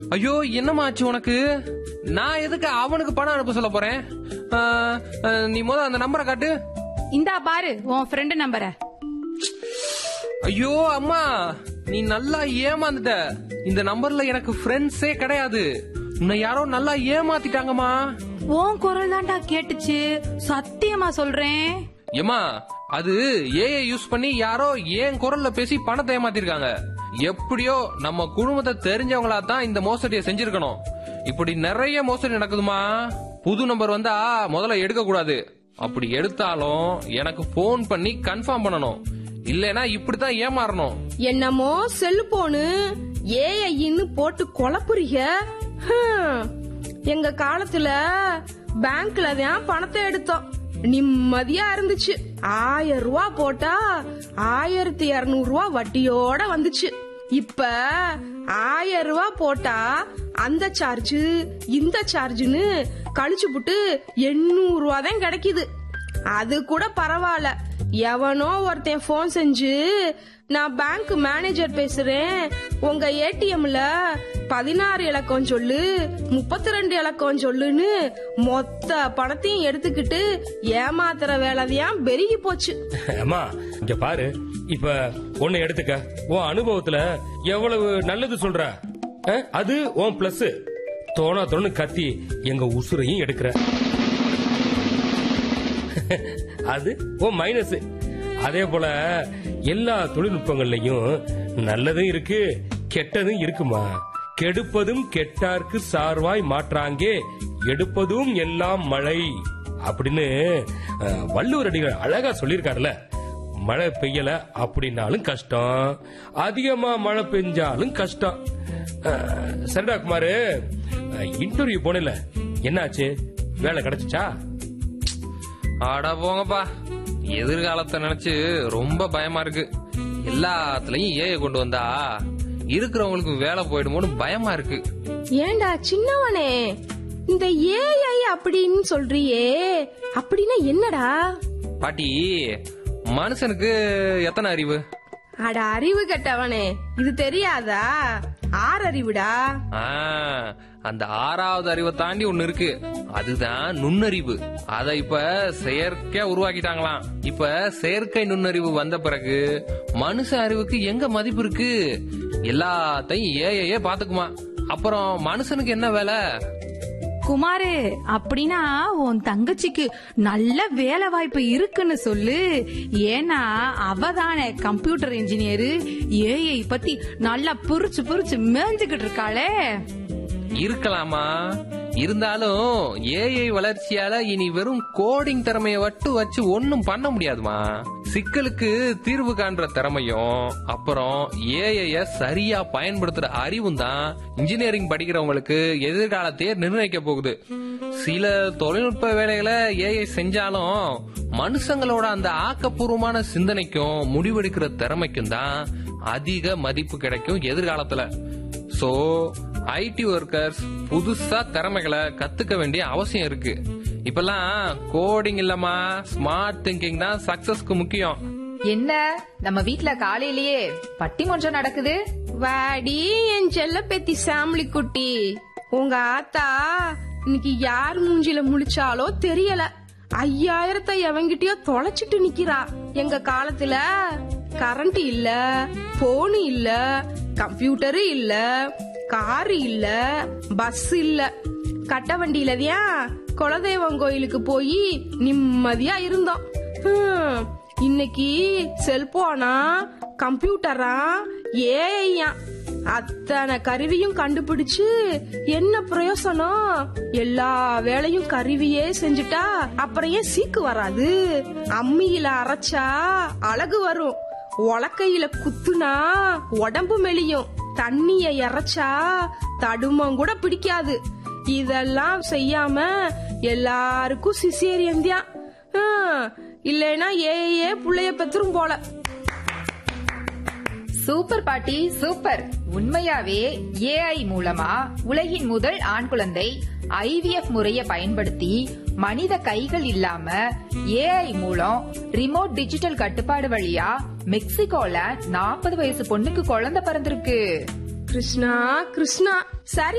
ஐயோ என்னம்மா ஆச்சு உனக்கு நான் எதுக்கு அவனுக்கு பணம் அனுப்ப சொல்ல போறேன் ஆ, ஆ, நீ முத அந்த நம்பரை காட்டு இந்தா பாரு உன் ஃப்ரெண்டு நம்பர ஐயோ அம்மா நீ நல்லா ஏமாந்துட்ட இந்த நம்பர்ல எனக்கு ஃப்ரெண்ட்ஸே கிடையாது உன்னை யாரோ நல்லா ஏமாத்திட்டாங்கம்மா உன் குரல் தான்டா கேட்டுச்சு சத்தியமா சொல்றேன் ஏமா அது ஏஐ யூஸ் பண்ணி யாரோ ஏன் குரல்ல பேசி பணத்தை ஏமாத்திருக்காங்க எப்படியோ நம்ம குடும்பத்தை தெரிஞ்சவங்களா தான் இந்த மோசடியை செஞ்சிருக்கணும் இப்படி நிறைய மோசடி நடக்குதுமா புது நம்பர் வந்தா முதல்ல எடுக்க கூடாது அப்படி எடுத்தாலும் எனக்கு போன் பண்ணி கன்ஃபார்ம் பண்ணணும் இல்லனா இப்படித்தான் ஏமாறணும் என்னமோ செல்போனு ஏஐன்னு போட்டு குழப்புறீங்க ஹம். எங்க காலத்துல பேங்க்ல தான் பணத்தை எடுத்தோம் நிம்மதியா இருந்துச்சு ஆயிரம் ரூபா போட்டா ஆயிரத்தி இருநூறு ரூபா வட்டியோட வந்துச்சு இப்ப ஆயிரம் ரூபா போட்டா அந்த சார்ஜ் இந்த சார்ஜ்னு கழிச்சு புட்டு எண்ணூறு ரூபா தான் கிடைக்குது அது கூட பரவாயில்ல எவனோ ஒருத்தன் ஃபோன் செஞ்சு நான் பேங்க் மேனேஜர் பேசுறேன் உங்க ஏடிஎம்ல பதினாறு இலக்கம் சொல்லு முப்பத்தி ரெண்டு இலக்கம் சொல்லுன்னு மொத்த பணத்தையும் எடுத்துக்கிட்டு ஏமாத்துற வேலைதான் பெருகி போச்சு அம்மா இங்க பாரு இப்ப ஒன்னு எடுத்துக்க உன் அனுபவத்துல எவ்வளவு நல்லது சொல்ற அஹ், அது உன் பிளஸ் தோணா தோணு கத்தி எங்க உசுரையும் எடுக்கிற அது உன் மைனஸ் அதே போல எல்லா தொழில்நுட்பங்கள்லயும் நல்லதும் இருக்கு கெட்டதும் இருக்குமா கெடுப்பதும் கெட்டார்க்கு சார்வாய் மாற்றாங்கே எடுப்பதும் எல்லாம் மழை அப்படின்னு அஹ், வள்ளுவர் அடிகள் அழகா சொல்லியிருக்காருல்ல மழை பெய்யல அப்படின்னாலும் கஷ்டம் அதிகமா மழை பெஞ்சாலும் கஷ்டம் அஹ், சரிடா குமாரு இன்டர்வியூ போனல என்னாச்சு வேலை கிடைச்சிச்சா ஆடா போங்கப்பா எதிர்காலத்தை நினைச்சு ரொம்ப பயமா இருக்கு எல்லாத்துலயும் ஏஐ கொண்டு வந்தா இருக்கிறவங்களுக்கு வேலை போயிடுமோன்னு பயமா இருக்கு ஏண்டா சின்னவனே இந்த ஏஐ அப்படின்னு சொல்றியே அப்படின்னா என்னடா பாட்டி மனுஷனுக்கு எத்தனை அறிவு அட அறிவு கெட்டவனே இது தெரியாதா ஆறு அறிவுடா ஆ, அந்த ஆறாவது அறிவை தாண்டி ஒண்ணு இருக்கு அதுதான் நுண்ணறிவு அத இப்ப செயற்கையா உருவாக்கிட்டாங்களாம் இப்ப செயற்கை நுண்ணறிவு வந்த பிறகு மனுஷ அறிவுக்கு எங்க மதிப்பு இருக்கு எல்லாத்தையும் ஏஐயே பாத்துக்குமா அப்புறம் மனுஷனுக்கு என்ன வேலை குமாரு அப்படின்னா உன் தங்கச்சிக்கு நல்ல வேலை வாய்ப்பு இருக்குன்னு சொல்லு ஏன்னா அவ தானே கம்ப்யூட்டர் இன்ஜினியர் ஏஐ பத்தி நல்லா புரிச்சு புரிச்சு மேய்ஞ்சுகிட்டு இருக்காளே இருக்கலாமா இருந்தாலும் ஏஐ வளர்ச்சியால இனி வெறும் கோடிங் திறமைய வட்டு வச்சு ஒண்ணும் பண்ண முடியாதுமா சிக்கலுக்கு தீர்வு காண்ற திறமையும் அப்புறம் ஏஐய சரியா பயன்படுத்துற அறிவும் தான் இன்ஜினியரிங் படிக்கிறவங்களுக்கு எதிர்காலத்தையே நிர்ணயிக்க போகுது சில தொழில்நுட்ப வேலைகளை ஏஐ செஞ்சாலும் மனுஷங்களோட அந்த ஆக்கப்பூர்வமான சிந்தனைக்கும் முடிவெடுக்கிற திறமைக்கும் தான் அதிக மதிப்பு கிடைக்கும் எதிர்காலத்துல சோ ஐடி ஒர்க்கர்ஸ் புதுசா திறமைகளை கத்துக்க வேண்டிய அவசியம் இருக்கு இப்பெல்லாம் கோடிங் இல்லமா ஸ்மார்ட் திங்கிங் தான் சக்சஸ்க்கு முக்கியம் என்ன நம்ம வீட்ல காலையிலேயே பட்டிமன்றம் நடக்குது வாடி என் செல்ல பேத்தி சாமிலி குட்டி உங்க ஆத்தா இன்னைக்கு யார் மூஞ்சில முழிச்சாலோ தெரியல ஐயாயிரத்தை எவங்கிட்டயோ தொலைச்சிட்டு நிக்கிறா எங்க காலத்துல கரண்ட் இல்ல போனு இல்ல கம்ப்யூட்டரு இல்ல காரு இல்ல பஸ் இல்ல கட்ட வண்டியிலதியா குலதெய்வம் கோயிலுக்கு போய் நிம்மதியா இருந்தோம் ஹம், இன்னைக்கு செல்போனா கம்ப்யூட்டரா ஏஐயா அத்தனை கருவியும் கண்டுபிடிச்சு என்ன பிரயோசனம் எல்லா வேலையும் கருவியே செஞ்சுட்டா அப்புறம் ஏன் சீக்கு வராது அம்மியில அரைச்சா அழகு வரும் உலக்கையில குத்துனா உடம்பு மெலியும் தண்ணிய இறைச்சா தடுமம் கூட பிடிக்காது இதெல்லாம் செய்யாம எல்லாருக்கும் சிசேரியன் தான் இல்லைன்னா ஏஏ புள்ளைய பெத்துரும் போல சூப்பர் பாட்டி சூப்பர் உண்மையாவே ஏஐ மூலமா உலகின் முதல் ஆண் குழந்தை ஐவிஎஃப் முறைய பயன்படுத்தி மனித கைகள் இல்லாம ஏஐ மூலம் ரிமோட் டிஜிட்டல் கட்டுப்பாடு வழியா மெக்சிகோல நாற்பது வயசு பொண்ணுக்கு குழந்தை பிறந்திருக்கு கிருஷ்ணா கிருஷ்ணா சரி